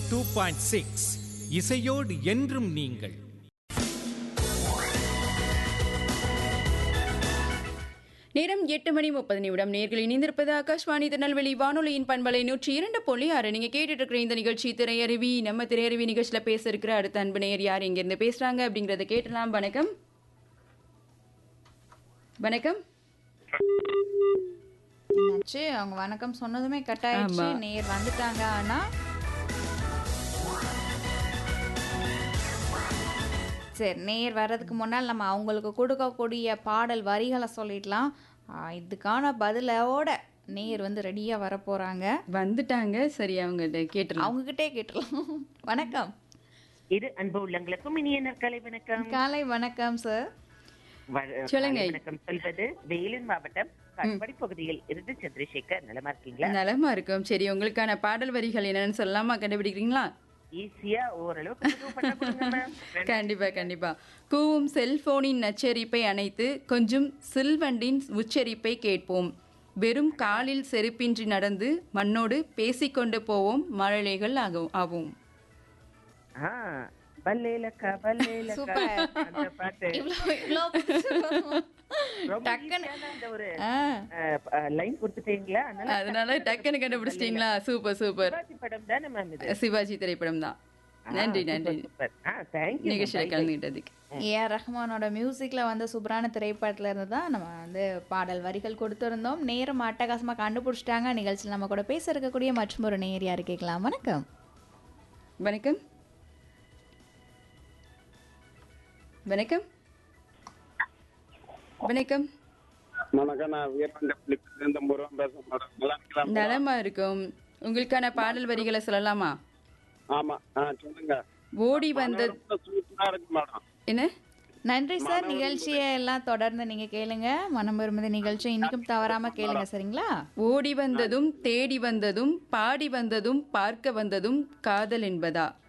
Two point six இசையோடு என்றும் நீங்கள் நேரம் எட்டு மணி முப்பது நிமிடம் நேர்கள் இணைந்திருப்பது ஆகாஷ்வாணி திருநெல்வேலி வானொலியின் பண்பலை நூற்றி இரண்டு புள்ளி ஆறு நீங்க கேட்டுட்டு இருக்கிற இந்த நிகழ்ச்சி திரையருவி நம்ம திரையருவி நிகழ்ச்சியில பேச இருக்கிற அடுத்த அன்பு நேயர் யார் இங்கிருந்து பேசுறாங்க அப்படிங்கறத கேட்டலாம் வணக்கம் வணக்கம் என்னாச்சு அவங்க வணக்கம் சொன்னதுமே கட் ஆயிடுச்சு ஆமா. நேர் வந்துட்டாங்க ஆனா சரி நேர் வர்றதுக்கு முன்னால் நம்ம அவங்களுக்கு கொடுக்கக்கூடிய பாடல் வரிகளை சொல்லிடலாம் ஆ, இதுக்கான பதிலோட நேர் வந்து ரெடியா வர போறாங்க வந்துட்டாங்க சரி அவங்க கேட்டுலாம் அவங்க கிட்டே கேட்டுடலாம் வணக்கம் இரு அன்பு உள்ளங்களுக்கும் இனிய நற்காலை வணக்கம் காலை வணக்கம் சார் வ- சொல்லுங்க. காலை வணக்கம் சொல்வது வேலூர் மாவட்டம் கண்படி பகுதியில் இருந்து சந்திரசேகர் நலமா இருக்கீங்களா நலமா இருக்கும் சரி உங்களுக்கான பாடல் வரிகள் என்னன்னு சொல்லலாமா கண்டுபிடிக்கிறீங்களா ஈஸியா ஓரளவுக்கு உதவி பண்ண கொடுங்க ma'am. கண்டிப்பா கண்டிப்பா கூவும் செல்போனின் நச்சரிப்பை அணைத்து கொஞ்சம் சில்வண்டின் உச்சரிப்பை கேட்போம் வெறும் காலில் செருப்பின்றி நடந்து மண்ணோடு பேசிக்கொண்டு போவோம் மழலைகள் ஆகும் ஆவோம் ஆ, பல்லேலக்கா பல்லேலக்கா சூப்பர். அந்த பாட்டு இவ்வளோ இவ்வளோ ரொம்ப டக்குன்னு. ஈஸியான அந்த ஒரு ஆ லைன் கொடுத்துட்டீங்களா அதனால அதனால டக்குன்னு கண்டுபிடிச்சிட்டீங்களா சூப்பர் சூப்பர் சிவாஜி படம் தானே மேம் இது சிவாஜி திரைப்படம் தான் நன்றி நன்றி சூப்பர் ஆ தேங்க்யூ நிகழ்ச்சியில கலந்துகிட்டதுக்கு ஏஆர் ரஹ்மானோட மியூசிக்ல வந்த சூப்பரான திரைப்படத்துல இருந்து தான் நம்ம வந்து பாடல் வரிகள் கொடுத்திருந்தோம் நேரம் அட்டகாசமா கண்டுபிடிச்சிட்டாங்க நிகழ்ச்சியில் நம்ம கூட பேச இருக்கக்கூடிய மற்றும் ஒரு நேர் யாரு கேட்கலாம் வணக்கம் வணக்கம் வணக்கம் வணக்கம் வணக்கம் நான் வீரபாண்டி இருந்து முருகன் பேசுறேன் மேடம் நல்லா இருக்கலாம் நலமா இருக்கும் உங்களுக்கான பாடல் வரிகளை சொல்லலாமா ஆமா ஆ சொல்லுங்க ஓடி வந்த ரொம்ப சூப்பரா இருக்கு மேடம் என்ன நன்றி சார் நிகழ்ச்சியை எல்லாம் தொடர்ந்து நீங்க கேளுங்க மனம் விரும்புத நிகழ்ச்சி இன்னைக்கும் தவறாம கேளுங்க சரிங்களா ஓடி வந்ததும் தேடி வந்ததும் பாடி வந்ததும் பார்க்க வந்ததும் காதல் என்பதா